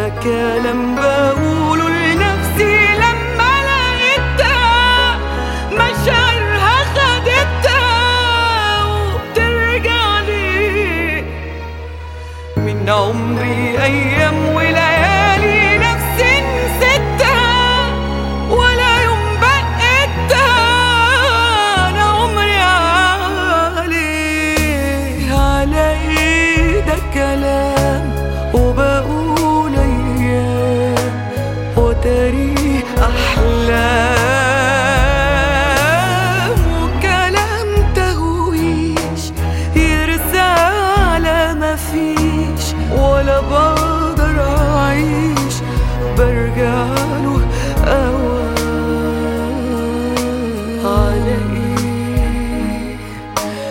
ده كلام بقوله لنفسي لما لقيتها مشاعرها خدتها وبترجع لي من عمري أيام وليالي نفسي نسيتها ولا يوم بقيتها أنا عمري عليه على إيه ده كلام وبقول أيام وتاريخ أحلام وكلام تهويش يرسى على ما فيش ولا بار